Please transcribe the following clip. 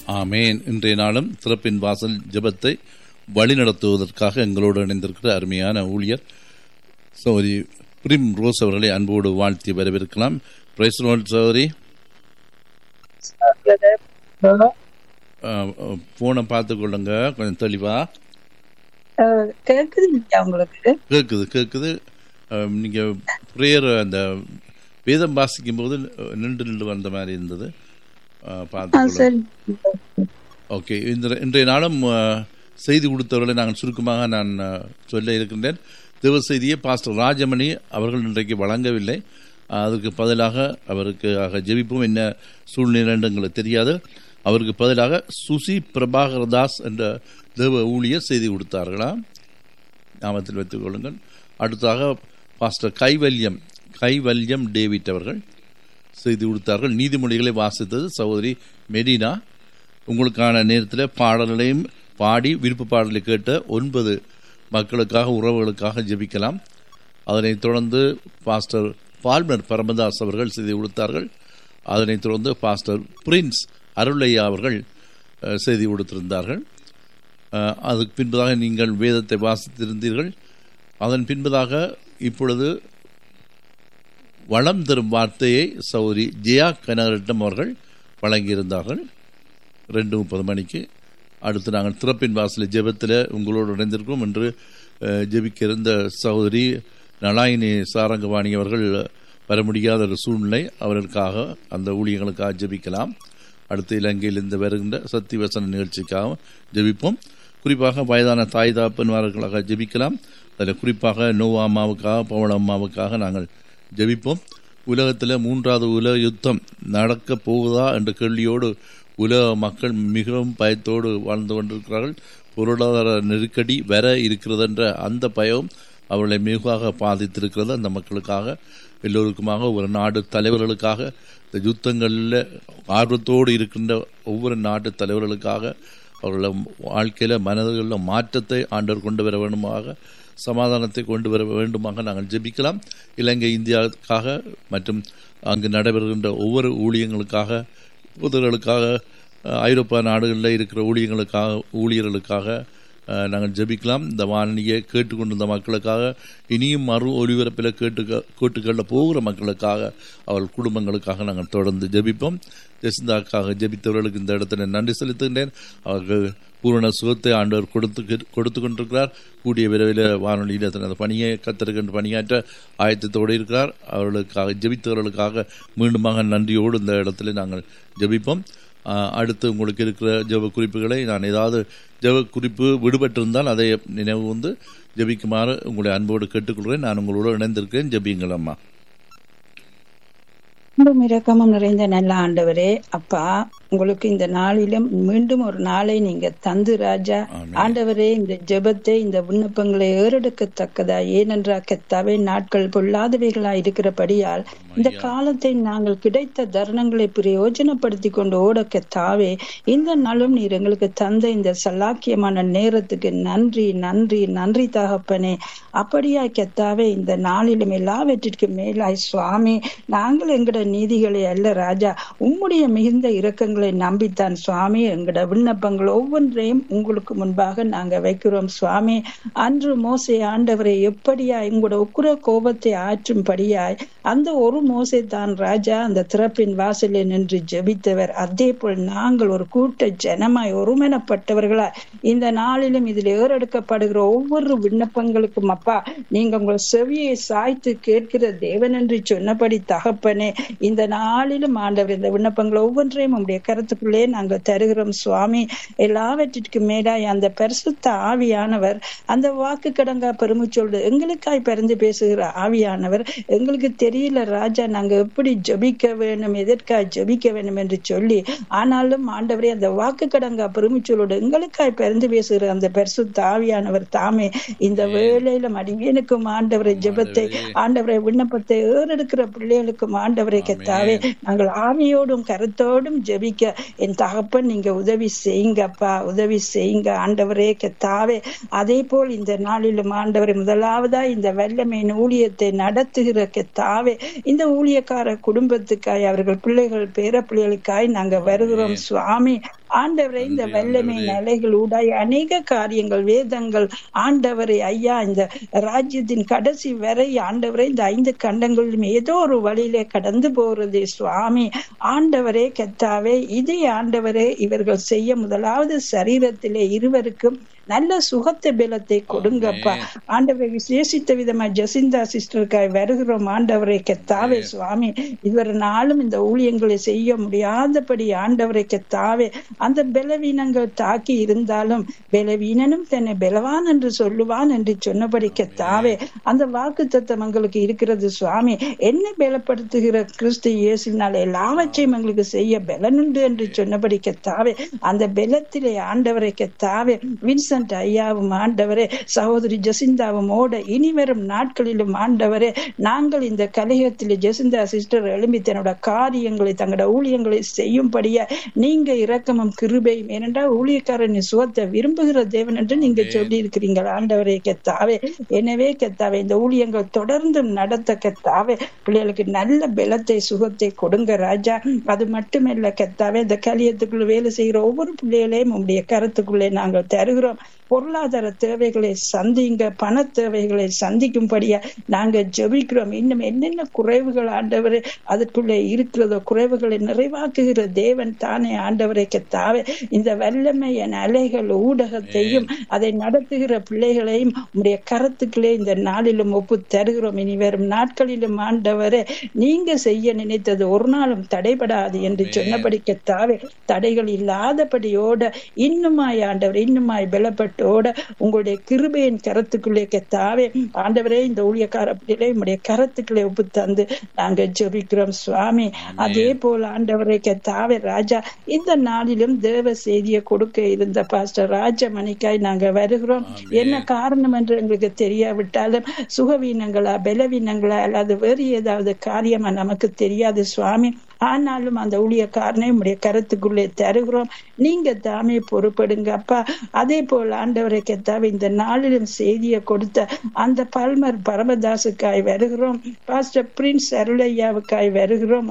ஆமேன் இன்றைய நாளும் திறப்பின் வாசல் ஜெபத்தை வழிநடத்துவதற்காக எங்களோடு இணைந்திருக்கிற அருமையான ஊழியர் சௌரி பிரிம் ரோஸ் அவர்களை அன்போடு வாழ்த்தி வரவேற்கலாம் பிரைஸ் சௌரி போனை பார்த்து கொள்ளுங்க கொஞ்சம் தெளிவா அஹ் கேக்குது இல்லையா உங்களுக்கு கேட்குது கேட்குது அஹ், நீங்க ப்ரேயர் அந்த வேதம் வாசிக்கும் போது நின்று நின்று வந்த மாதிரி இருந்தது அஹ், ஆ, பார்த்து கொள்ளுங்க சரி ஓகே இந்த இன்றைய நாளும் அஹ், செய்தி கொடுத்தவர்களை நான் சுருக்கமாக நான் அஹ், சொல்ல இருக்கின்றேன் தேவ செய்தியை பாஸ்டர் ராஜமணி அவர்கள் இன்றைக்கு வழங்கவில்லை அஹ், அதுக்கு பதிலாக அவருக்கு ஆக ஜெபிப்போம் என்ன சூழ்நிலை என்று எங்களுக்கு தெரியாது அவருக்கு பதிலாக சுசி பிரபாகர் தாஸ் என்ற தேவ ஊழியர் செய்தி கொடுத்தார்களா ஞாபகத்தில் வைத்துக் கொள்ளுங்கள் அடுத்ததாக பாஸ்டர் கைவல்யம் கைவல்யம் டேவிட் அவர்கள் செய்தி கொடுத்தார்கள் நீதிமொழிகளை வாசித்தது சகோதரி மெரினா உங்களுக்கான நேரத்தில் பாடல்களையும் பாடி விருப்ப பாடலை கேட்ட ஒன்பது மக்களுக்காக உறவுகளுக்காக ஜெபிக்கலாம் அதனைத் தொடர்ந்து பாஸ்டர் பால்மர் பரமதாஸ் அவர்கள் செய்தி கொடுத்தார்கள் அதனைத் தொடர்ந்து பாஸ்டர் பிரின்ஸ் அருளையா அவர்கள் அஹ், செய்தி கொடுத்திருந்தார்கள் அஹ், அதுக்கு பின்பதாக நீங்கள் வேதத்தை வாசித்திருந்தீர்கள் அதன் பின்பதாக இப்பொழுது வளம் தரும் வார்த்தையை சௌரி ஜெயா கனகரட்னம் அவர்கள் வழங்கியிருந்தார்கள் ரெண்டு முப்பது மணிக்கு அடுத்து நாங்கள் திறப்பின் வாசல் ஜெபத்தில் உங்களோடு இணைந்திருக்கிறோம் என்று அஹ், ஜெபிக்க இருந்த சகோதரி நலாயினி சாரங்கவாணி அவர்கள் வர முடியாத ஒரு சூழ்நிலை அவர்களுக்காக அந்த ஊழியர்களுக்காக ஜெபிக்கலாம் அடுத்து இலங்கையில் இருந்து வருகின்ற சத்திவசன நிகழ்ச்சிக்காக ஜெபிப்போம் குறிப்பாக வயதான தாய் தாப்பன்மார்களுக்காக ஜெபிக்கலாம் அதில் குறிப்பாக நோவா அம்மாவுக்காக பவள அம்மாவுக்காக நாங்கள் ஜெபிப்போம் உலகத்தில் மூன்றாவது உலக யுத்தம் நடக்க போகுதா என்ற கேள்வியோடு உலக மக்கள் மிகவும் பயத்தோடு வாழ்ந்து கொண்டிருக்கிறார்கள் பொருளாதார நெருக்கடி வர இருக்கிறது என்ற அந்த பயம் அவர்களை மிகுவாக பாதித்திருக்கிறது அந்த மக்களுக்காக எல்லோருக்குமாக ஒரு நாடு தலைவர்களுக்காக இந்த யுத்தங்களில் ஆர்வத்தோடு இருக்கின்ற ஒவ்வொரு நாட்டு தலைவர்களுக்காக அவர்கள வாழ்க்கையில் மனதில் மாற்றத்தை ஆண்டவர் கொண்டு வர வேண்டுமாக சமாதானத்தை கொண்டு வர வேண்டுமாக நாங்கள் ஜெபிக்கலாம் இலங்கை இந்தியாவுக்காக மற்றும் அங்கு நடைபெறுகின்ற ஒவ்வொரு ஊழியங்களுக்காக புதர்களுக்காக அஹ், ஐரோப்பா நாடுகளில் இருக்கிற ஊழியங்களுக்காக ஊழியர்களுக்காக அஹ், நாங்கள் ஜெபிக்கலாம் இந்த வானொலியை கேட்டுக்கொண்டிருந்த மக்களுக்காக இனியும் மறு ஒலிபரப்பில் கேட்டு கேட்டுக்கொள்ள போகிற மக்களுக்காக அவள் குடும்பங்களுக்காக நாங்கள் தொடர்ந்து ஜெபிப்போம் ஜெசிந்தாக்காக ஜெபித்தவர்களுக்கு இந்த இடத்துல நன்றி செலுத்துகின்றேன் அவர்கள் பூரண சுகத்தை ஆண்டவர் கொடுத்து கொடுத்து கொண்டிருக்கிறார் கூடிய விரைவில் வானொலியில் தனது பணியை கத்திருக்கின்ற பணியாற்ற ஆயத்தத்தோடு இருக்கிறார் அவர்களுக்காக ஜெபித்தவர்களுக்காக மீண்டுமாக நன்றியோடு இந்த இடத்துல நாங்கள் ஜெபிப்போம் ஆஹ், அடுத்து உங்களுக்கு இருக்கிற ஜெப குறிப்புகளை நான் ஏதாவது ஜெப குறிப்பு விடுபட்டிருந்தால் அதை நினைவு வந்து ஜெபிக்குமாறு உங்களை அன்போடு கேட்டுக்கொள்கிறேன் நான் உங்களோடு இணைந்திருக்கிறேன் ஜெபியுங்கள் அம்மா அன்பும் இரக்கமும் நிறைந்த நல்ல ஆண்டவரே அப்பா உங்களுக்கு இந்த நாளிலும் மீண்டும் ஒரு நாளை நீங்க தந்து ராஜா ஆமென். ஆண்டவரே இந்த ஜெபத்தை இந்த விண்ணப்பங்களை ஏறெடுக்கத்தக்கதா ஏனென்றா கத்தாவே நாட்கள் பொல்லாதவைகளா இருக்கிறபடியால் இந்த காலத்தை நாங்கள் கிடைத்த தருணங்களை பிரயோஜனப்படுத்தி கொண்டு ஓட கத்தாவே இந்த நாளும் நீர் எங்களுக்கு தந்த இந்த சல்லாக்கியமான நேரத்துக்கு நன்றி நன்றி நன்றி தகப்பனே அப்படியா கத்தாவே இந்த நாளிலும் எல்லாவற்றிற்கும் மேலாய் சுவாமி நாங்கள் எங்கட நீதிகளை அல்ல ராஜா உம்முடைய மிகுந்த இரக்கங்களை நம்பித்தான் சுவாமி எங்கட விண்ணப்பங்கள் ஒவ்வொன்றையும் உங்களுக்கு முன்பாக நாங்க வைக்கிறோம் சுவாமி அன்று மோசே ஆண்டவரை எப்படியா உங்களோட உக்குர கோபத்தை ஆற்றும்படியாய் அந்த ஒரு மோசே தான் ராஜா அந்த திறப்பின் வாசலில் நின்று ஜெபித்தவர் அதே போல் நாங்கள் ஒரு கூட்ட ஜனமாய் ஒருமனப்பட்டவர்களாய் இந்த நாளிலும் இதில் ஏறெடுக்கப்படுகிற ஒவ்வொரு விண்ணப்பங்களுக்கும் அப்பா நீங்க உங்கள் செவியை சாய்த்து கேட்கிற தேவன் என்று சொன்னபடி தகப்பனே இந்த நாளிலும் ஆண்டவர் இந்த விண்ணப்பங்கள் ஒவ்வொன்றையும் உங்களுடைய கருத்துக்குள்ளே நாங்கள் தருகிறோம் சுவாமி எல்லாவற்றிற்கும் மேலாய் அந்த பரிசுத்த ஆவியானவர் அந்த வாக்கு கடங்கா பெருமுச்சொல்லு எங்களுக்காய் பிறந்து பேசுகிற ஆவியானவர் எங்களுக்கு தெரியல ராஜா நாங்க எப்படி ஜெபிக்க வேணும் எதற்காய் ஜெபிக்க வேண்டும் என்று சொல்லி ஆனாலும் ஆண்டவரே அந்த வாக்கு கடங்கா பெருமுச்சொல்லோடு எங்களுக்காய் பிறந்து பேசுகிற அந்த பரிசுத்த ஆவியானவர் தாமே இந்த வேளையிலும் அடியேனுக்கும் ஆண்டவரை ஜெபத்தை ஆண்டவரை விண்ணப்பத்தை ஏறெடுக்கிற பிள்ளைகளுக்கும் ஆண்டவரை கத்தாவே நாங்கள் ஆவியோடும் கருத்தோடும் ஜெபிக்க என் தகப்பன் நீங்க உதவி செய்யுங்கப்பா உதவி செய்யுங்க ஆண்டவரே கத்தாவே அதே போல் இந்த நாளிலும் ஆண்டவரை முதலாவதா இந்த வல்லமையின் ஊழியத்தை நடத்துகிற கத்தாவே இந்த ஊழியக்கார குடும்பத்துக்காய் அவர்கள் பிள்ளைகள் பேர பிள்ளைகளுக்காய் நாங்க வருகிறோம் சுவாமி ஆண்டவரை இந்த வல்லமை நிலைகள் ஊடாய் அநேக காரியங்கள் வேதங்கள் ஆண்டவரை ஐயா இந்த ராஜ்யத்தின் கடைசி வரை ஆண்டவரை இந்த ஐந்து கண்டங்களிலும் ஏதோ ஒரு வழியிலே கடந்து போறது சுவாமி ஆண்டவரே கெத்தாவே இதே ஆண்டவரே இவர்கள் செய்ய முதலாவது சரீரத்திலே இருவருக்கும் நல்ல சுகத்த பலத்தை கொடுங்கப்பா ஆண்டவரை விசேஷித்த விதமா ஜசிந்தா சிஸ்டருக்காய் வருகிறோம் ஆண்டவரை கெத்தாவே சுவாமி இதுவரை நாளும் இந்த ஊழியங்களை செய்ய முடியாதபடி ஆண்டவரை கெத்தாவே அந்த பலவீனங்கள் தாக்கி இருந்தாலும் பலவீனனும் தன்னை பலவான் என்று சொல்லுவான் என்று சொன்னபடி கெத்தாவே அந்த வாக்கு தத்துவம் எங்களுக்கு இருக்கிறது சுவாமி என்ன பலப்படுத்துகிற கிறிஸ்து இயேசுனால எல்லாவற்றையும் எங்களுக்கு செய்ய பலனுண்டு என்று சொன்னபடி கெத்தாவே அந்த பலத்திலே ஆண்டவரை கெத்தாவே வின்சன் வின்சென்ட் ஐயாவும் ஆண்டவரே சகோதரி ஜெசிந்தாவும் ஓட இனி வரும் நாட்களிலும் ஆண்டவரே நாங்கள் இந்த கலையத்தில் ஜெசிந்தா சிஸ்டர் எழும்பி தன்னோட காரியங்களை தங்களோட ஊழியங்களை செய்யும்படியா நீங்க இரக்கமும் கிருபையும் ஏனென்றால் ஊழியக்காரன் சுகத்தை விரும்புகிற தேவன் என்று நீங்க சொல்லி இருக்கிறீங்க ஆண்டவரே கெத்தாவே எனவே கெத்தாவே இந்த ஊழியங்கள் தொடர்ந்து நடத்த கெத்தாவே பிள்ளைகளுக்கு நல்ல பலத்தை சுகத்தை கொடுங்க ராஜா அது மட்டுமல்ல கெத்தாவே இந்த கலியத்துக்குள்ள வேலை செய்கிற ஒவ்வொரு பிள்ளைகளையும் உங்களுடைய கருத்துக்குள்ளே நாங்கள் தருகிறோம் பொருளாதார தேவைகளை சந்திங்க பண தேவைகளை சந்திக்கும்படியா நாங்க ஜெபிக்கிறோம் இன்னும் என்னென்ன குறைவுகள் ஆண்டவரே அதற்குள்ளே இருக்கிறதோ குறைவுகளை நிறைவாக்குகிற தேவன் தானே ஆண்டவரை கத்தாவே இந்த வல்லமையின் அலைகள் ஊடகத்தையும் அதை நடத்துகிற பிள்ளைகளையும் உடைய கருத்துக்களே இந்த நாளிலும் ஒப்பு தருகிறோம் இனி வரும் நாட்களிலும் ஆண்டவரே நீங்க செய்ய நினைத்தது ஒரு நாளும் தடைபடாது என்று சொன்னபடி கத்தாவே தடைகள் இல்லாதபடியோட இன்னுமாய் ஆண்டவர் இன்னுமாய் பலப்பட்டோட உங்களுடைய கிருபையின் கரத்துக்குள்ளே கத்தாவே ஆண்டவரே இந்த ஊழியக்கார பிள்ளைகளை உங்களுடைய கரத்துக்களை ஒப்பு தந்து நாங்க ஜெபிக்கிறோம் சுவாமி அதே போல ஆண்டவரை கத்தாவே ராஜா இந்த நாளிலும் தேவ செய்தியை கொடுக்க இருந்த பாஸ்டர் ராஜமணிக்காய் நாங்க வருகிறோம் என்ன காரணம் என்று எங்களுக்கு தெரியாவிட்டாலும் சுகவீனங்களா பலவீனங்களா அல்லது வேறு ஏதாவது காரியமா நமக்கு தெரியாது சுவாமி ஆனாலும் அந்த ஊழியக்காரனை உடைய கருத்துக்குள்ளே தருகிறோம் நீங்க தாமே பொறுப்படுங்க அப்பா அதே போல் ஆண்டவரை கெத்தாவே இந்த நாளிலும் செய்தியை கொடுத்த அந்த பல்மர் பரமதாசுக்காய் வருகிறோம் பாஸ்டர் பிரின்ஸ் அருளையாவுக்காய் வருகிறோம்